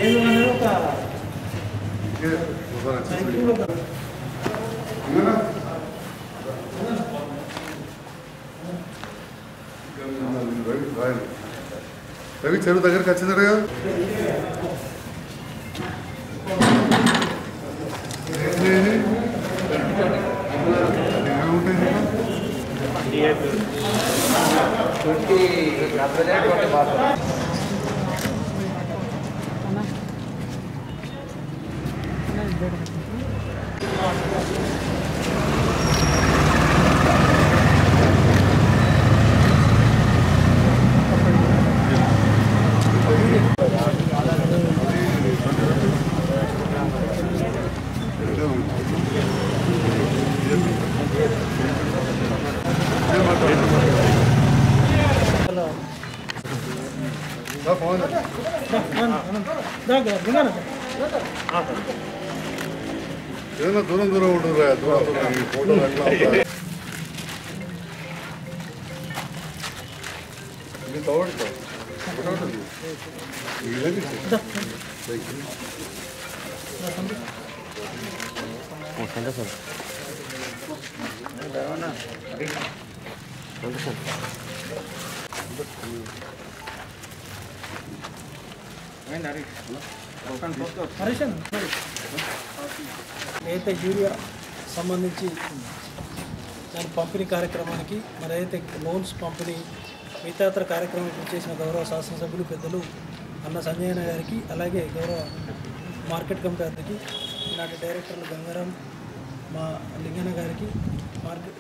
లేదు అనేది ఒక ఇంకే ఒకసారి వచ్చేసి సైకిల్ ఒక ఇంకేనా? రవి రాయండి. రవి చెరువు దగ్గరికి వచ్చిందట కదా ఏంటి ఇది? ఏముంటాయి దీంట్లో? రా, ఫోన్ చేయి. ఏదైనా దూరం దూరం ఉంటుంది రా, దూరం దూరం ఈ ఫోటోలు అట్లా ఉంటాయి. ఇది తవ్వడుకో. ఫోటో ఉంటుంది. ఇదేంటి? సైకిల్. హరీషన్ ఏదైతే యూరియా సంబంధించి దాని పంపిణీ కార్యక్రమానికి మరి ఏదైతే లోన్స్ పంపిణీ మిగతాతర కార్యక్రమం చేసిన గౌరవ శాసనసభ్యులు పెద్దలు అన్న సంజయన గారికి అలాగే గౌరవ మార్కెట్ కమిటీ అధ్యక్షుడికి ఈనాటి డైరెక్టర్లు గంగారాం మా లింగన్న గారికి మార్కెట్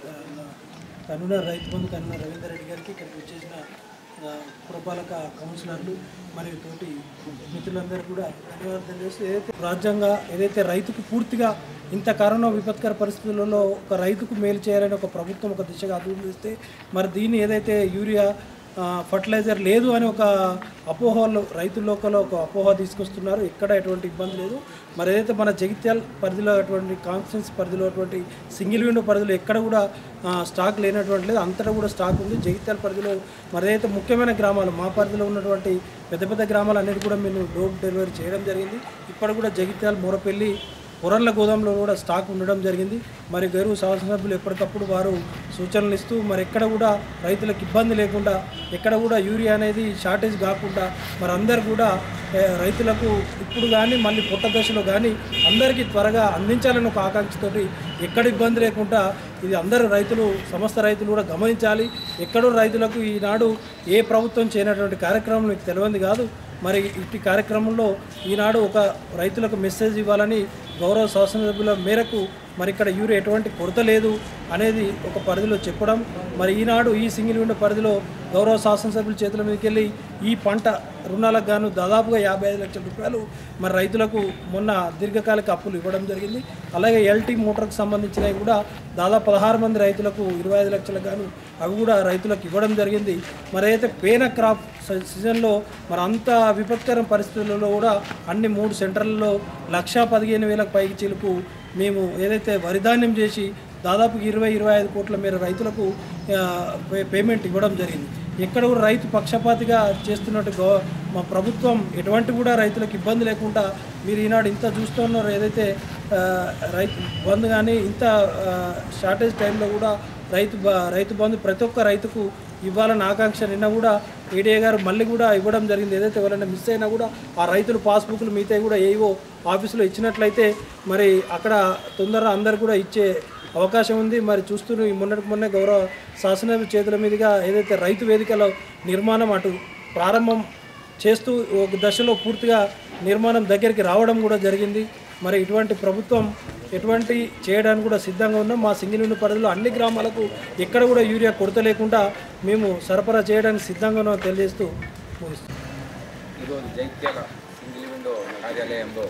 కన్వీనర్ రైతు బంధు కన్వీనర్ రవీందర్ రెడ్డి గారికి ఇక్కడికి వచ్చేసిన ఆ, పురపాలక కౌన్సిలర్లు మరియు తోటి మిత్రులందరూ కూడా ధన్యవాదాలు తెలియజేస్తూ ఏదైతే రాజ్యాంగ ఏదైతే రైతుకు పూర్తిగా ఇంత కరోనా విపత్కర పరిస్థితులలో ఒక రైతుకు మేలు చేయాలని ఒక ప్రభుత్వం ఒక దిశగా అభివృద్ధి చేస్తే మరి దీన్ని ఏదైతే యూరియా ఆ, ఫర్టిలైజర్ లేదు అని ఒక అపోహలు రైతుల లోకల్లో ఒక అపోహ తీసుకొస్తున్నారు ఎక్కడ ఎటువంటి ఇబ్బంది లేదు మరి ఏదైతే మన జగిత్యాల పరిధిలో అటువంటి కాన్స్టెన్స్ పరిధిలో అటువంటి సింగిల్ విండో పరిధిలో ఎక్కడ కూడా ఆ, స్టాక్ లేనటువంటి లేదు అంతటా కూడా స్టాక్ ఉంది జగిత్యాల పరిధిలో మరి ఏదైతే ముఖ్యమైన గ్రామాలు మా పరిధిలో ఉన్నటువంటి పెద్ద పెద్ద గ్రామాలు అన్నిటి కూడా మేము డోర్ డెలివరీ చేయడం జరిగింది ఇప్పుడు కూడా జగిత్యాల మూరపల్లి పొరల్ల గోదాంలో కూడా స్టాక్ ఉండడం జరిగింది మరి గౌరవ శాసనసభ్యులు ఎప్పటికప్పుడు వారు సూచనలు ఇస్తూ మరి ఎక్కడ కూడా రైతులకు ఇబ్బంది లేకుండా ఎక్కడ కూడా యూరియా అనేది షార్టేజ్ కాకుండా మరి అందరు కూడా ఏ, రైతులకు ఇప్పుడు కానీ మళ్ళీ పుట్ట దశలో కానీ అందరికీ త్వరగా అందించాలని ఒక ఆకాంక్షతోటి ఎక్కడ ఇబ్బంది లేకుండా ఇది అందరు రైతులు సమస్త రైతులు కూడా గమనించాలి ఎక్కడో రైతులకు ఈనాడు ఏ ప్రభుత్వం చేయనటువంటి కార్యక్రమం మీకు తెలియంది కాదు మరి ఇట్టి కార్యక్రమంలో ఈనాడు ఒక రైతులకు మెసేజ్ ఇవ్వాలని గౌరవ శాసనసభ్యుల మేరకు మరి ఇక్కడ యూరియా ఎటువంటి కొరత లేదు అనేది ఒక పరిధిలో చెప్పడం మరి ఈనాడు ఈ సింగిల్ విండో పరిధిలో గౌరవ శాసనసభ్యుల చేతుల మీదకి వెళ్ళి ఈ పంట రుణాలకు గాను దాదాపుగా యాభై ఐదు లక్షల రూపాయలు మరి రైతులకు మొన్న దీర్ఘకాలిక అప్పులు ఇవ్వడం జరిగింది అలాగే ఎల్టీ మోటార్కి సంబంధించినవి కూడా దాదాపు పదహారు మంది రైతులకు ఇరవై ఐదు లక్షలకు గాను అవి కూడా రైతులకు ఇవ్వడం జరిగింది మరి అయితే పేన క్రాప్ సీ- సీజన్లో మరి అంత విపత్కర పరిస్థితులలో కూడా అన్ని మూడు సెంటర్లలో లక్షా పదిహేను వేలకు పైకి చిలుకు మేము ఏదైతే వరిధాన్యం చేసి దాదాపు ఇరవై ఇరవై ఐదు కోట్ల మేర రైతులకు ఆ, పే- పేమెంట్ ఇవ్వడం జరిగింది ఎక్కడ కూడా రైతు పక్షపాతిగా చేస్తున్నట్టు గో మా ప్రభుత్వం ఎటువంటి కూడా రైతులకు ఇబ్బంది లేకుండా మీరు ఈనాడు ఇంత చూస్తున్నారు ఏదైతే ఆ, రైతు బంధు కానీ ఇంత ఆ, షార్టేజ్ టైంలో కూడా రైతు బ రైతు బంధు ప్రతి ఒక్క రైతుకు ఇవ్వాలని ఆకాంక్ష నిన్న కూడా ఏడీఏ గారు మళ్ళీ కూడా ఇవ్వడం జరిగింది ఏదైతే ఎవరైనా మిస్ అయినా కూడా ఆ రైతులు పాస్బుక్లు మిగతా కూడా ఏవో ఆఫీసులో ఇచ్చినట్లయితే మరి అక్కడ తొందరగా అందరు కూడా ఇచ్చే అవకాశం ఉంది మరి చూస్తూ ఈ మొన్నటికి మొన్నే గౌరవ శాసన చేతుల మీదుగా ఏదైతే రైతు వేదికల నిర్మాణం అటు ప్రారంభం చేస్తూ ఒక దశలో పూర్తిగా నిర్మాణం దగ్గరికి రావడం కూడా జరిగింది మరి ఇటువంటి ప్రభుత్వం ఎటువంటి చేయడానికి కూడా సిద్ధంగా ఉన్నాం మా సింగిల్ విండో పరిధిలో అన్ని గ్రామాలకు ఎక్కడ కూడా యూరియా కొరత లేకుండా మేము సరఫరా చేయడానికి సిద్ధంగా ఉన్నామని తెలియజేస్తూ ముగిస్తున్నాం ఈరోజు జైత్యాల సింగిల్ విండో కార్యాలయంలో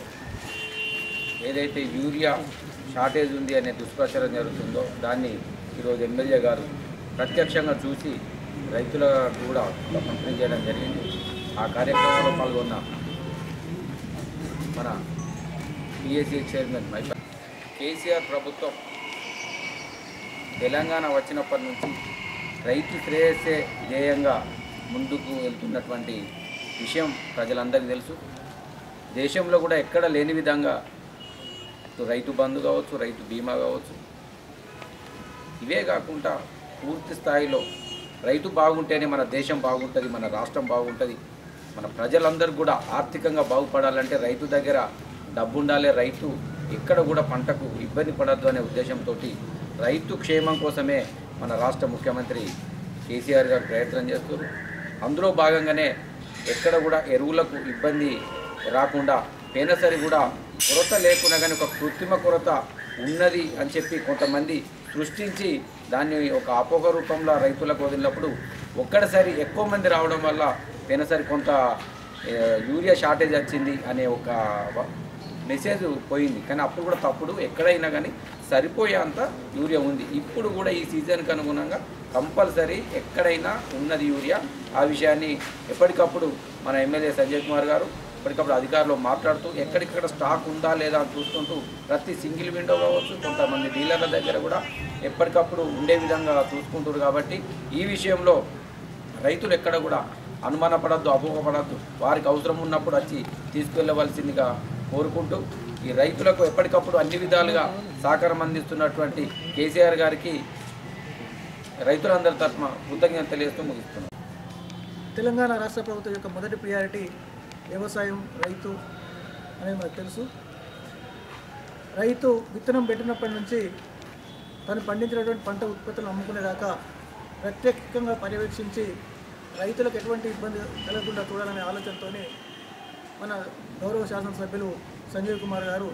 ఏదైతే యూరియా షార్టేజ్ ఉంది అనే దుష్ప్రచారం జరుగుతుందో దాన్ని ఈరోజు ఎమ్మెల్యే గారు ప్రత్యక్షంగా చూసి రైతులకు కూడా పంపిణీ చేయడం జరిగింది ఆ కార్యక్రమంలో పాల్గొన్న మన పిఎస్సి చైర్మన్ మైప కేసీఆర్ ప్రభుత్వం తెలంగాణ వచ్చినప్పటి నుంచి రైతు శ్రేయస్సే ధ్యేయంగా ముందుకు వెళ్తున్నటువంటి విషయం ప్రజలందరికీ తెలుసు దేశంలో కూడా ఎక్కడ లేని విధంగా ఇటు రైతు బంధు కావచ్చు రైతు బీమా కావచ్చు ఇవే కాకుండా పూర్తి స్థాయిలో రైతు బాగుంటేనే మన దేశం బాగుంటుంది మన రాష్ట్రం బాగుంటుంది మన ప్రజలందరూ కూడా ఆర్థికంగా బాగుపడాలంటే రైతు దగ్గర డబ్బు ఉండాలి రైతు ఎక్కడ కూడా పంటకు ఇబ్బంది పడద్దు అనే ఉద్దేశంతో రైతు క్షేమం కోసమే మన రాష్ట్ర ముఖ్యమంత్రి కేసీఆర్ గారు ప్రయత్నం చేస్తున్నారు అందులో భాగంగానే ఎక్కడ కూడా ఎరువులకు ఇబ్బంది రాకుండా పేనసరి కూడా కొరత లేకుండా కానీ ఒక కృత్రిమ కొరత ఉన్నది అని చెప్పి కొంతమంది సృష్టించి దాన్ని ఒక అపోహ రూపంలో రైతులకు వదిలినప్పుడు ఒక్కడిసారి ఎక్కువ మంది రావడం వల్ల పేనసరి కొంత ఏ, యూరియా షార్టేజ్ వచ్చింది అనే ఒక వ- మెసేజ్ పోయింది కానీ అప్పుడు కూడా తప్పుడు ఎక్కడైనా కానీ సరిపోయేంత యూరియా ఉంది ఇప్పుడు కూడా ఈ సీజన్కి అనుగుణంగా కంపల్సరీ ఎక్కడైనా ఉన్నది యూరియా ఆ విషయాన్ని ఎప్పటికప్పుడు మన ఎమ్మెల్యే సంజయ్ కుమార్ గారు ఎప్పటికప్పుడు అధికారులు మాట్లాడుతూ ఎక్కడిక్కడ స్టాక్ ఉందా లేదా అని చూస్తుంటూ ప్రతి సింగిల్ విండో కావచ్చు కొంతమంది డీలర్ల దగ్గర కూడా ఎప్పటికప్పుడు ఉండే విధంగా చూసుకుంటారు కాబట్టి ఈ విషయంలో రైతులు ఎక్కడ కూడా అనుమానపడద్దు అపోహపడద్దు వారికి అవసరం ఉన్నప్పుడు వచ్చి తీసుకెళ్ళవలసిందిగా కోరుకుంటూ ఈ రైతులకు ఎప్పటికప్పుడు అన్ని విధాలుగా సహకారం అందిస్తున్నటువంటి కేసీఆర్ గారికి రైతులందరి తరఫున కృతజ్ఞత తెలియజేస్తూ ముగిస్తున్నాం తెలంగాణ రాష్ట్ర ప్రభుత్వం యొక్క మొదటి ప్రియారిటీ వ్యవసాయం రైతు అనేది మనకు తెలుసు రైతు విత్తనం పెట్టినప్పటి నుంచి తను పండించినటువంటి పంట ఉత్పత్తులను అమ్ముకునేదాకా ప్రత్యేకంగా పర్యవేక్షించి రైతులకు ఎటువంటి ఇబ్బంది కలగకుండా చూడాలనే ఆలోచనతోనే మన గౌరవ శాసనసభ్యులు సంజీవ్ కుమార్ గారు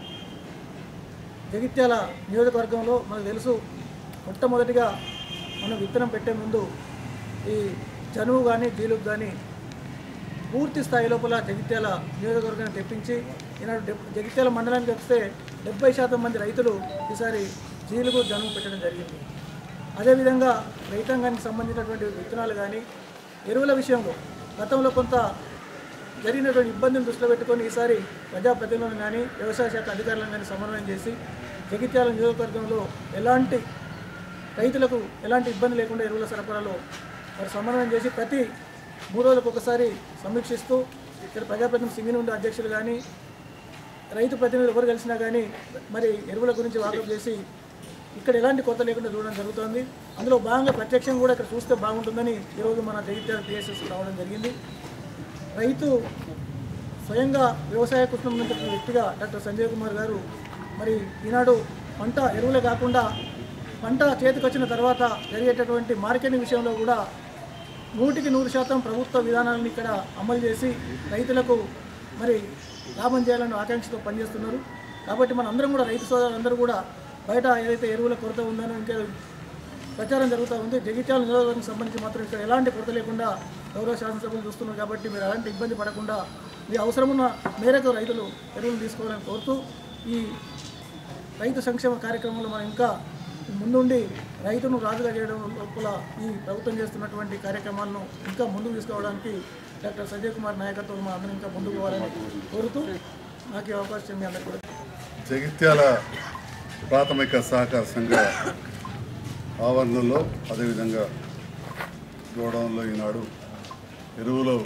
జగిత్యాల నియోజకవర్గంలో మనకు తెలుసు మొట్టమొదటిగా మనం విత్తనం పెట్టే ముందు ఈ జనువు కానీ జీలుకు కానీ పూర్తి స్థాయి లోపల జగిత్యాల నియోజకవర్గాన్ని తెప్పించి ఈనాడు డెబ్- జగిత్యాల మండలానికి వస్తే డెబ్బై శాతం మంది రైతులు ఈసారి జీలుగు జనువు పెట్టడం జరిగింది అదేవిధంగా రైతాంగానికి సంబంధించినటువంటి విత్తనాలు కానీ ఎరువుల విషయంలో గతంలో కొంత జరిగినటువంటి ఇబ్బందిని దృష్టిలో పెట్టుకొని ఈసారి ప్రజాప్రతినిధులను కానీ వ్యవసాయ శాఖ అధికారులను కానీ సమన్వయం చేసి జగిత్యాల నియోజకవర్గంలో ఎలాంటి రైతులకు ఎలాంటి ఇబ్బంది లేకుండా ఎరువుల సరఫరాలో మరి సమన్వయం చేసి ప్రతి మూడు రోజులకు ఒకసారి సమీక్షిస్తూ ఇక్కడ ప్రజాప్రతినిధి సింగిల్ ఉండే అధ్యక్షులు కానీ రైతు ప్రతినిధులు ఎవరు కలిసినా కానీ మరి ఎరువుల గురించి వాకప్ చేసి ఇక్కడ ఎలాంటి కొత్త లేకుండా చూడడం జరుగుతోంది అందులో భాగంగా ప్రత్యక్షంగా కూడా ఇక్కడ చూస్తే బాగుంటుందని ఈరోజు మన జగిత్యాల పిఎస్ఎస్ రావడం జరిగింది రైతు స్వయంగా వ్యవసాయ కుటుంబం నుంచి వచ్చిన వ్యక్తిగా డాక్టర్ సంజయ్ కుమార్ గారు మరి ఈనాడు పంట ఎరువులే కాకుండా పంట చేతికి వచ్చిన తర్వాత జరిగేటటువంటి మార్కెటింగ్ విషయంలో కూడా నూటికి నూరు శాతం ప్రభుత్వ విధానాలను ఇక్కడ అమలు చేసి రైతులకు మరి లాభం చేయాలని ఆకాంక్షతో పనిచేస్తున్నారు కాబట్టి మన అందరం కూడా రైతు సోదరులందరూ కూడా బయట ఏదైతే ఎరువుల కొరత ఉందనో ఇంకా ప్రచారం జరుగుతూ ఉంది జగిత్యాల నియోజకవర్గానికి సంబంధించి మాత్రం ఇక్కడ ఎలాంటి కొరత లేకుండా గౌరవ శాసనసభ్యులు చూస్తున్నారు కాబట్టి మీరు ఎలాంటి ఇబ్బంది పడకుండా మీ అవసరమున్న మేరకు రైతులు ఎరువులు తీసుకోవాలని కోరుతూ ఈ రైతు సంక్షేమ కార్యక్రమంలో మనం ఇంకా ముందుండి రైతును రాజుగా చేయడం లోపల ఈ ప్రభుత్వం చేస్తున్నటువంటి కార్యక్రమాలను ఇంకా ముందుకు తీసుకోవడానికి డాక్టర్ సంజయ్ కుమార్ నాయకత్వం మా అందరం ఇంకా ముందుకు పోవాలని కోరుతూ నాకు ఈ అవకాశం మీ అందరికీ కూడా జగిత్యాల ప్రాథమిక సహకార సంఘ ఆవరణలో అదేవిధంగా గోడౌన్లో ఈనాడు ఎరువులు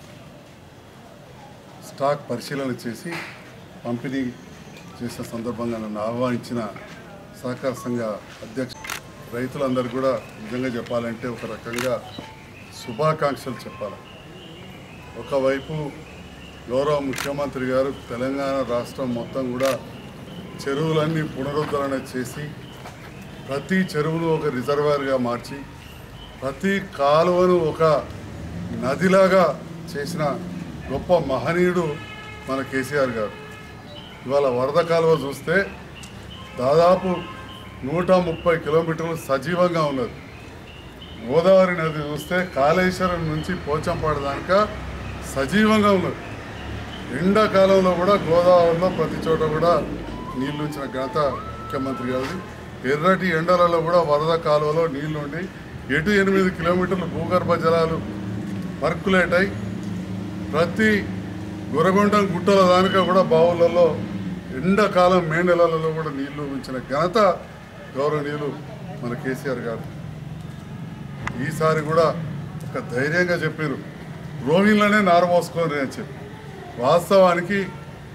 స్టాక్ పరిశీలన చేసి పంపిణీ చేసిన సందర్భంగా నన్ను ఆహ్వానించిన సహకార సంఘ అధ్యక్ష రైతులందరూ కూడా నిజంగా చెప్పాలంటే ఒక రకంగా శుభాకాంక్షలు చెప్పాలి ఒకవైపు గౌరవ ముఖ్యమంత్రి గారు తెలంగాణ రాష్ట్రం మొత్తం కూడా చెరువులన్నీ పునరుద్ధరణ చేసి ప్రతి చెరువును ఒక రిజర్వాయర్గా మార్చి ప్రతి కాలువను ఒక నదిలాగా చేసిన గొప్ప మహనీయుడు మన కేసీఆర్ గారు ఇవాళ వరద కాలువ చూస్తే దాదాపు నూట ముప్పై కిలోమీటర్లు సజీవంగా ఉన్నది గోదావరి నది చూస్తే కాళేశ్వరం నుంచి పోచంపాడు దానిక సజీవంగా ఉన్నది ఎండాకాలంలో కూడా గోదావరిలో ప్రతి చోట కూడా నీళ్లు ఉంచిన ఘనత ముఖ్యమంత్రి గారిది ఎర్రటి ఎండలలో కూడా వరద కాలువలో నీళ్లు ఉండి ఎటు ఎనిమిది కిలోమీటర్లు భూగర్భ జలాలు పర్కులేట్ అయి ప్రతి గురగొండం గుట్టల దానిక కూడా బావులలో ఎండాకాలం మే నెలలలో కూడా నీళ్లు ఉంచిన ఘనత గౌరవనీయులు మన కేసీఆర్ గారు ఈసారి కూడా ఒక ధైర్యంగా చెప్పారు రోహిన్లనే నారమోసుకోరు అని చెప్పి వాస్తవానికి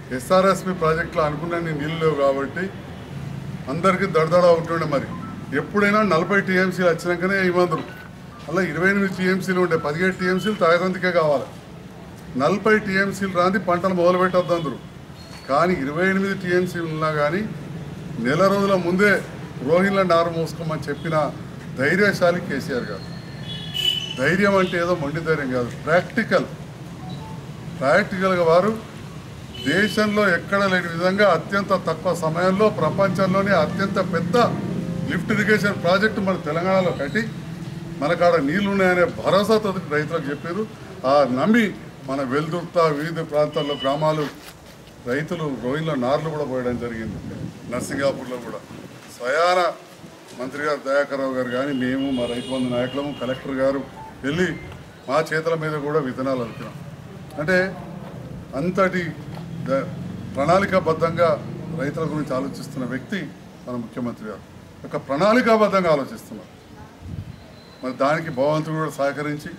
ఎస్ఆర్ఎస్పి ప్రాజెక్టులో అనుకున్నన్ని నీళ్ళు లేవు కాబట్టి అందరికీ దడదడ ఉంటుండే మరి ఎప్పుడైనా నలభై టీఎంసీలు వచ్చినాకనే ఇవ్వందరు అలా ఇరవై ఎనిమిది టీఎంసీలు ఉండే పదిహేడు టీఎంసీలు తాగేందుకే కావాలి నలభై టీఎంసీలు రాంది పంటలు మొదలు పెట్టద్దు అందరూ కానీ ఇరవై ఎనిమిది టీఎంసీలు ఉన్నా కానీ నెల రోజుల ముందే రోహిన్ల నారు మోసుకోమని చెప్పిన ధైర్యశాలి కేసీఆర్ గారు ధైర్యం అంటే ఏదో మొండి ధైర్యం కాదు ప్రాక్టికల్ ప్రాక్టికల్గా వారు దేశంలో ఎక్కడ లేని విధంగా అత్యంత తక్కువ సమయంలో ప్రపంచంలోనే అత్యంత పెద్ద లిఫ్ట్ ఇరిగేషన్ ప్రాజెక్టు మన తెలంగాణలో కట్టి మనకాడ నీళ్లు ఉన్నాయనే భరోసాతో రైతులకు చెప్పారు ఆ నమ్మి మన వెల్దుర్త వివిధ ప్రాంతాల్లో గ్రామాలు రైతులు రోహిన్ల నార్లు కూడా పోయడం జరిగింది నర్సింగాపూర్లో కూడా స్వయాన మంత్రి గారు దయాకర్ రావు గారు కానీ మేము మా రైతు బంధు నాయకులము కలెక్టర్ గారు వెళ్ళి మా చేతుల మీద కూడా విత్తనాలు అనుకున్నాం అంటే అంతటి ద- ప్రణాళికాబద్ధంగా రైతుల గురించి ఆలోచిస్తున్న వ్యక్తి మన ముఖ్యమంత్రి గారు ఒక ప్రణాళికాబద్ధంగా ఆలోచిస్తున్నారు మరి దానికి భగవంతుడు కూడా సహకరించి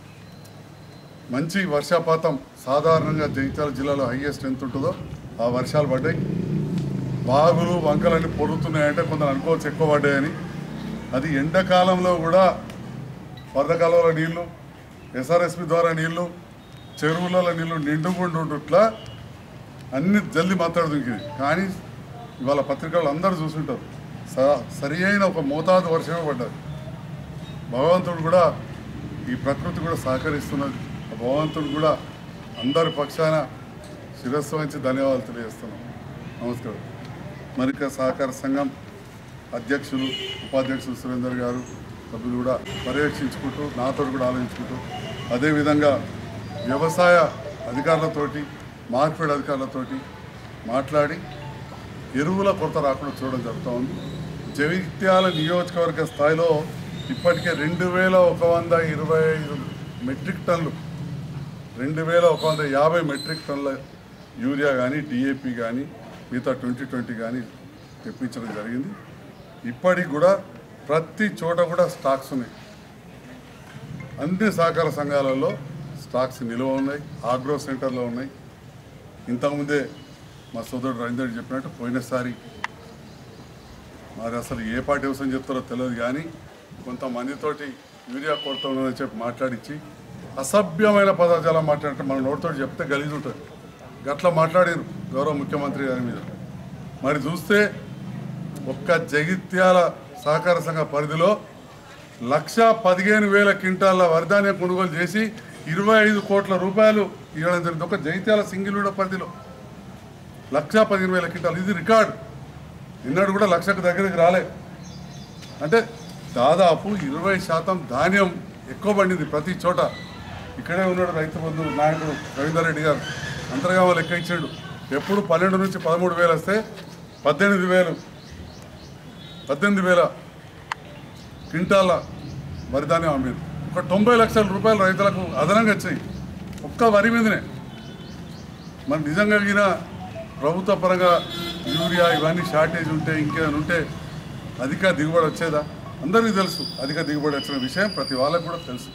మంచి వర్షపాతం సాధారణంగా జగిత్యాల జిల్లాలో హైయెస్ట్ ఎంత ఉంటుందో ఆ వర్షాలు పడ్డాయి బాగులు వంకలన్నీ పొడుగుతున్నాయంటే కొందరు అనుకోవచ్చు ఎక్కువ పడ్డాయని అది ఎండాకాలంలో కూడా వరదకాలంలో నీళ్లు ఎస్ఆర్ఎస్పి ద్వారా నీళ్లు చెరువులలో నీళ్లు నిండుకుంటుంట్లా అన్ని జల్ది మాట్లాడుతుంది కానీ ఇవాళ పత్రికలు అందరూ చూసుంటారు స- సరి అయిన ఒక మోతాదు వర్షమే పడ్డది భగవంతుడు కూడా ఈ ప్రకృతి కూడా సహకరిస్తున్నది ఆ భగవంతుడు కూడా అందరి పక్షాన శిరస్సు వంచి ధన్యవాదాలు తెలియజేస్తున్నాం నమస్కారం మరిక సహకార సంఘం అధ్యక్షులు ఉపాధ్యక్షులు సురేందర్ గారు సభ్యులు కూడా పర్యవేక్షించుకుంటూ నాతో కూడా ఆలోచించుకుంటూ అదేవిధంగా వ్యవసాయ అధికారులతోటి మార్కెట్ అధికారులతోటి మాట్లాడి ఎరువుల కొరత రాకుండా చూడడం జరుగుతూ ఉంది జగిత్యాల నియోజకవర్గ స్థాయిలో ఇప్పటికే రెండు వేల ఒక వంద ఇరవై ఐదు మెట్రిక్ టన్నులు రెండు వేల ఒక వంద యాభై మెట్రిక్ టన్నుల యూరియా కానీ డిఏపి కానీ మిగతా ట్వంటీ ట్వంటీ కానీ తెప్పించడం జరిగింది ఇప్పటికి కూడా ప్రతి చోట కూడా స్టాక్స్ ఉన్నాయి అన్ని సహకార సంఘాలలో స్టాక్స్ నిల్వ ఉన్నాయి ఆగ్రో సెంటర్లో ఉన్నాయి ఇంతకుముందే మా సోదరుడు రవీందర్ చెప్పినట్టు పోయినసారి మరి అసలు ఏ పార్టీ అవసరం చెప్తారో తెలియదు కానీ కొంతమందితోటి యూరియా కొరత ఉన్నదని చెప్పి మాట్లాడించి అసభ్యమైన పదజాలం మాట్లాడితే మన నోటితో చెప్తే గలీజ్ ఉంటుంది గట్లా మాట్లాడారు గౌరవ ముఖ్యమంత్రి గారి మీద మరి చూస్తే ఒక్క జగిత్యాల సహకార సంఘ పరిధిలో లక్ష పదిహేను వేల క్వింటాల వరిధాన్యం కొనుగోలు చేసి ఇరవై ఐదు కోట్ల రూపాయలు ఇవ్వడం జరిగింది ఒక జగిత్యాల సింగిల్ పరిధిలో లక్ష పదిహేను వేల క్వింటాలు ఇది రికార్డు నిన్నడు కూడా లక్షకు దగ్గరికి రాలే అంటే దాదాపు ఇరవై శాతం ధాన్యం ఎక్కువ పండింది ప్రతి చోట ఇక్కడే ఉన్నాడు రైతు బంధు నాయకుడు రవీందర్ రెడ్డి గారు అంతర్గామ లెక్క ఇచ్చాడు ఎప్పుడు పన్నెండు నుంచి పదమూడు వేలు వస్తే పద్దెనిమిది వేలు పద్దెనిమిది వేల క్వింటాల వరి ధాన్యం అమ్మింది ఒక తొంభై లక్షల రూపాయలు రైతులకు అదనంగా వచ్చాయి ఒక్క వరి మీదనే మరి నిజంగా గిన ప్రభుత్వ పరంగా యూరియా ఇవన్నీ షార్టేజ్ ఉంటే ఇంకేమైనా ఉంటే అధిక దిగుబడి వచ్చేదా అందరికీ తెలుసు అధిక దిగుబడి వచ్చిన విషయం ప్రతి వాళ్ళకు కూడా తెలుసు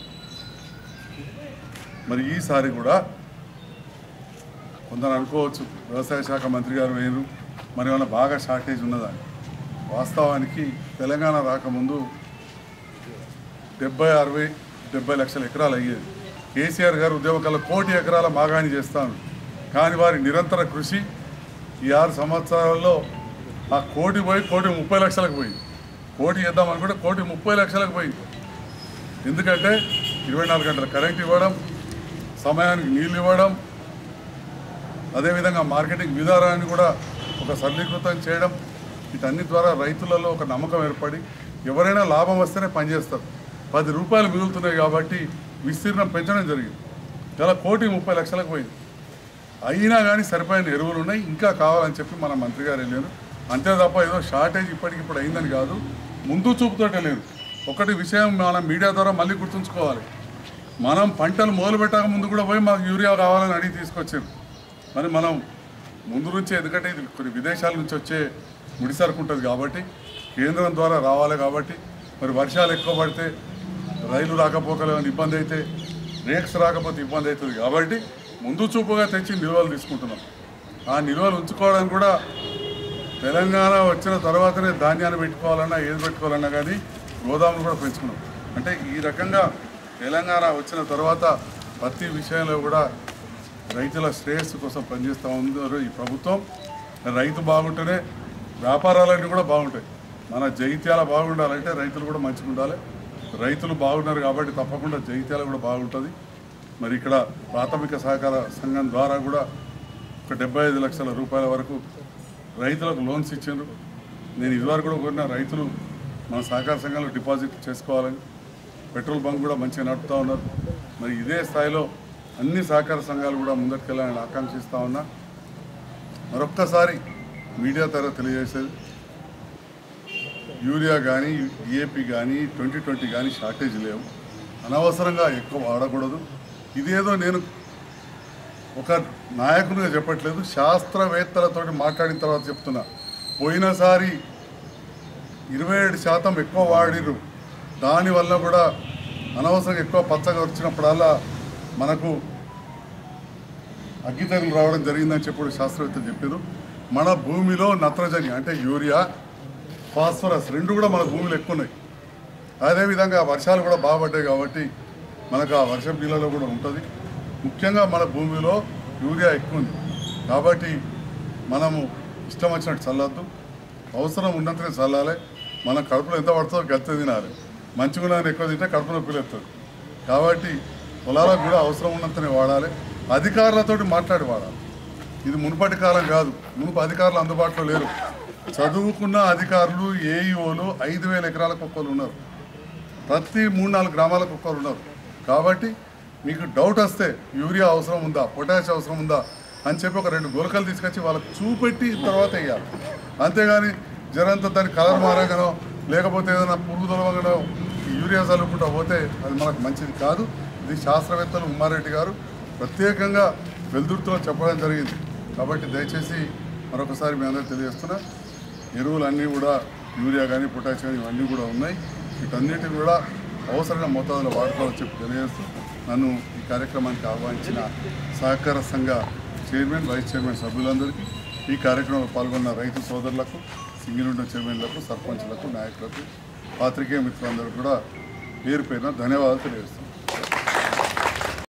మరి ఈసారి కూడా కొందరు అనుకోవచ్చు వ్యవసాయ శాఖ మంత్రి గారు వేరు మరి ఏమైనా బాగా షార్టేజ్ ఉన్నదా వాస్తవానికి తెలంగాణ రాకముందు డెబ్బై అరవై డెబ్బై లక్షల ఎకరాలు అయ్యేది కేసీఆర్ గారు ఉద్యోగకాల కోటి ఎకరాల మాగాణి చేస్తాను కానీ వారి నిరంతర కృషి ఈ ఆరు సంవత్సరాల్లో ఆ కోటి పోయి కోటి ముప్పై లక్షలకు పోయింది కోటి చేద్దాం అనుకుంటే కోటి ముప్పై లక్షలకు పోయింది ఎందుకంటే ఇరవై నాలుగు గంటల కరెంట్ ఇవ్వడం సమయానికి నీళ్ళు ఇవ్వడం అదేవిధంగా మార్కెటింగ్ విధానాన్ని కూడా ఒక సరళీకృతం చేయడం వీటన్ని ద్వారా రైతులలో ఒక నమ్మకం ఏర్పడి ఎవరైనా లాభం వస్తేనే పనిచేస్తారు పది రూపాయలు మిగులుతున్నాయి కాబట్టి విస్తీర్ణం పెంచడం జరిగింది ఇలా కోటి ముప్పై లక్షలకు పోయింది అయినా కానీ సరిపోయిన ఎరువులు ఉన్నాయి ఇంకా కావాలని చెప్పి మన మంత్రి గారు వెళ్ళారు అంతే తప్ప ఏదో షార్టేజ్ ఇప్పటికిప్పుడు అయిందని కాదు ముందు చూపుతోటే లేదు ఒకటి విషయం మనం మీడియా ద్వారా మళ్ళీ గుర్తుంచుకోవాలి మనం పంటలు మొదలు పెట్టక ముందు కూడా పోయి మాకు యూరియా కావాలని అడిగి తీసుకొచ్చారు మరి మనం ముందు నుంచే ఎందుకంటే ఇది కొన్ని విదేశాల నుంచి వచ్చే ముడి సరుకు ఉంటుంది కాబట్టి కేంద్రం ద్వారా రావాలి కాబట్టి మరి వర్షాలు ఎక్కువ పడితే రైలు రాకపోకలు ఏమైనా ఇబ్బంది అయితే రేక్స్ రాకపోతే ఇబ్బంది అవుతుంది కాబట్టి ముందు చూపుగా తెచ్చి నిల్వలు తీసుకుంటున్నాం ఆ నిల్వలు ఉంచుకోవడానికి కూడా తెలంగాణ వచ్చిన తర్వాతనే ధాన్యాన్ని పెట్టుకోవాలన్నా ఏది పెట్టుకోవాలన్నా కానీ గోదాములు కూడా పెంచుకున్నాం అంటే ఈ రకంగా తెలంగాణ వచ్చిన తర్వాత ప్రతి విషయంలో కూడా రైతుల శ్రేయస్సు కోసం పనిచేస్తూ ఉన్నారు ఈ ప్రభుత్వం రైతు బాగుంటేనే వ్యాపారాలన్నీ కూడా బాగుంటాయి మన జైత్యాల బాగుండాలంటే రైతులు కూడా మంచిగా ఉండాలి రైతులు బాగున్నారు కాబట్టి తప్పకుండా జైత్యాల కూడా బాగుంటుంది మరి ఇక్కడ ప్రాథమిక సహకార సంఘం ద్వారా కూడా ఒక డెబ్బై ఐదు లక్షల రూపాయల వరకు రైతులకు లోన్స్ ఇచ్చారు నేను ఇదివరకు కూడా కోరిన రైతులు మన సహకార సంఘంలో డిపాజిట్ చేసుకోవాలని పెట్రోల్ బంక్ కూడా మంచిగా నడుపుతూ ఉన్నారు మరి ఇదే స్థాయిలో అన్ని సహకార సంఘాలు కూడా ముందటికెళ్ళాలని ఆకాంక్షిస్తూ ఉన్నా మరొక్కసారి మీడియా ద్వారా తెలియజేసేది యూరియా కానీ డిఏపి కానీ ట్వంటీ ట్వంటీ కానీ షార్టేజ్ లేవు అనవసరంగా ఎక్కువ వాడకూడదు ఇదేదో నేను ఒక నాయకునిగా చెప్పట్లేదు శాస్త్రవేత్తలతో మాట్లాడిన తర్వాత చెప్తున్నా పోయినసారి ఇరవై ఏడు శాతం ఎక్కువ వాడిరు దానివల్ల కూడా అనవసరంగా ఎక్కువ పచ్చగా వచ్చినప్పుడల్లా మనకు అగ్గి తెగులు రావడం జరిగిందని చెప్పి శాస్త్రవేత్తలు చెప్పారు మన భూమిలో నత్రజని అంటే యూరియా ఫాస్ఫరస్ రెండు కూడా మన భూమిలో ఎక్కువ ఉన్నాయి అదేవిధంగా వర్షాలు కూడా బాగుపడ్డాయి కాబట్టి మనకు ఆ వర్షం నీళ్ళలో కూడా ఉంటుంది ముఖ్యంగా మన భూమిలో యూరియా ఎక్కువ ఉంది కాబట్టి మనము ఇష్టం వచ్చినట్టు చల్లద్దు అవసరం ఉన్నంతనే చల్లాలి మన కడుపులో ఎంత పడుతుందో గత్త తినాలి మంచిగా ఎక్కువ తింటే కడుపు నొప్పి లేస్తుంది కాబట్టి పొలాలకు కూడా అవసరం ఉన్నంతనే వాడాలి అధికారులతోటి మాట్లాడి వాడాలి ఇది మునుపటి కాలం కాదు మునుపు అధికారులు అందుబాటులో లేరు చదువుకున్న అధికారులు ఏఈఓలు ఐదు వేల ఎకరాలకు ఒక్కరు ఉన్నారు ప్రతి మూడు నాలుగు గ్రామాలకు ఒక్కరు ఉన్నారు కాబట్టి మీకు డౌట్ వస్తే యూరియా అవసరం ఉందా పొటాష్ అవసరం ఉందా అని చెప్పి ఒక రెండు గోలకలు తీసుకొచ్చి వాళ్ళకి చూపెట్టి తర్వాత వేయాలి అంతేగాని జరంతా దాని కలర్ మారగానో లేకపోతే ఏదైనా పురుగు తొలవగానో ఈ యూరియా చల్లుకుంటా పోతే అది మనకు మంచిది కాదు ఇది శాస్త్రవేత్తలు ఉమ్మారెడ్డి గారు ప్రత్యేకంగా వెలుదుర్తిలో చెప్పడం జరిగింది కాబట్టి దయచేసి మరొకసారి మీ అందరూ తెలియజేస్తున్నా ఎరువులన్నీ కూడా యూరియా కానీ పొటాష్ కానీ ఇవన్నీ కూడా ఉన్నాయి వీటన్నిటిని కూడా అవసరమైన మోతాదులో వాడుకోవాలని చెప్పి తెలియజేస్తూ నన్ను ఈ కార్యక్రమానికి ఆహ్వానించిన సహకార సంఘ చైర్మన్ వైస్ చైర్మన్ సభ్యులందరికీ ఈ కార్యక్రమంలో పాల్గొన్న రైతు సోదరులకు సింగిల్ చైర్మన్లకు సర్పంచ్లకు నాయకులకు పాత్రికేయ మిత్రులందరూ కూడా పేరు పేరున ధన్యవాదాలు తెలియజేస్తున్నాను